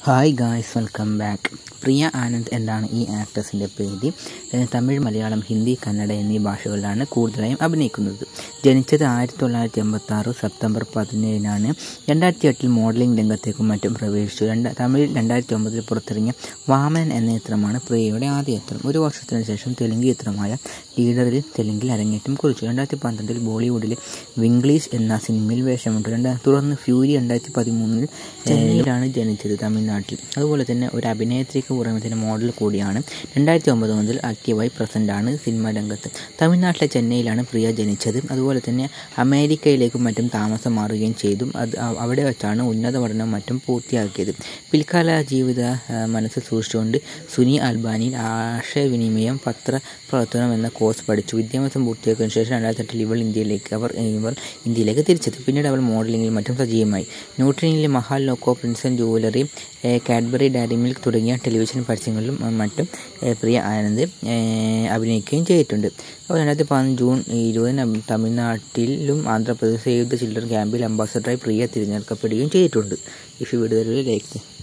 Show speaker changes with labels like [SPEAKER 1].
[SPEAKER 1] hi guys welcome back Priya Anand എന്നാണ് ഈ ആക്ട്രസിൻ്റെ പേര് ഏഹ് തമിഴ് മലയാളം ഹിന്ദി കന്നഡ എന്നീ ഭാഷകളിലാണ് കൂടുതലായും അഭിനയിക്കുന്നത് ജനിച്ചത് ആയിരത്തി തൊള്ളായിരത്തി എൺപത്തി ആറ് സെപ്റ്റംബർ പതിനേഴിനാണ് രണ്ടായിരത്തി എട്ടിൽ മോഡലിംഗ് രംഗത്തേക്കും മറ്റും പ്രവേശിച്ചു രണ്ട് തമിഴിൽ രണ്ടായിരത്തി ഒമ്പതിൽ പുറത്തിറങ്ങിയ വാമനൻ എന്ന ചിത്രമാണ് പ്രിയയുടെ ആദ്യ ചിത്രം ഒരു വർഷത്തിന് ശേഷം തെലുങ്ക് ചിത്രമായ ലീഡറിൽ തെലുങ്കിൽ അരങ്ങേറ്റം കുറിച്ചു രണ്ടായിരത്തി പന്ത്രണ്ടിൽ ബോളിവുഡിലെ വിംഗ്ലീഷ് എന്ന സിനിമയിൽ വേഷമിട്ടു രണ്ട് തുടർന്ന് ഫ്യൂരി രണ്ടായിരത്തി പതിമൂന്നിൽ ചെന്നൈയിലാണ് ജനിച്ചത് തമിഴ്നാട്ടിൽ അതുപോലെ തന്നെ ഒരു അഭിനേത്രിക്ക് പുറമെ തന്നെ മോഡൽ കൂടിയാണ് രണ്ടായിരത്തി ഒമ്പത് മുതൽ ആക്റ്റീവായി പ്രസൻ്റ് ആണ് സിനിമാ രംഗത്ത് തമിഴ്നാട്ടിലെ ചെന്നൈയിലാണ് പ്രിയ ജനിച്ചത് അതുപോലെ തന്നെ അമേരിക്കയിലേക്കും മറ്റും താമസം മാറുകയും ചെയ്തു അത് അ- അവിടെ വെച്ചാണ് ഉന്നത പഠനം മറ്റും പൂർത്തിയാക്കിയത് പിൽക്കാല ജീവിത ആ, മനസ്സിൽ സൂക്ഷിച്ചുകൊണ്ട് സുനി അൽബാനിയിൽ ആശയവിനിമയം പത്ര പ്രവർത്തനം എന്ന കോഴ്സ് പഠിച്ചു വിദ്യാഭ്യാസം പൂർത്തിയാക്കിയതിനു ശേഷം രണ്ടായിരത്തി എട്ടിൽ ഇവൾ ഇന്ത്യയിലേക്ക് അവർ ഇവർ ഇന്ത്യയിലേക്ക് തിരിച്ചെത്തി പിന്നീട് അവൾ മോഡലിംഗിൽ മറ്റും സജീവമായി ന്യൂട്രിനിലെ മഹാൽ ലോക്കോ പ്രിൻസൺ ജുവലറി ഏ, കാഡ്ബറി ഡയറി മിൽക്ക് തുടങ്ങിയ ടെലിവിഷൻ പരസ്യങ്ങളിലും ഉം, മറ്റും ഏ, പ്രിയ ആനന്ദ് ഏ, അഭിനയിക്കുകയും ചെയ്തിട്ടുണ്ട് അപ്പോൾ രണ്ടായിരത്തി പതിനഞ്ച് ജൂൺ ഇരുപതിന് തമിഴ്നാട്ടിലും ആന്ധ്രാപ്രദേശ് സേവ് ദ ചിൽഡ്രൻ ക്യാമ്പിൽ അംബാസഡറായി പ്രിയ തിരഞ്ഞെടുക്കപ്പെടുകയും ചെയ്തിട്ടുണ്ട് ഇഫ് ഈ വീഡിയോ ലൈക്ക്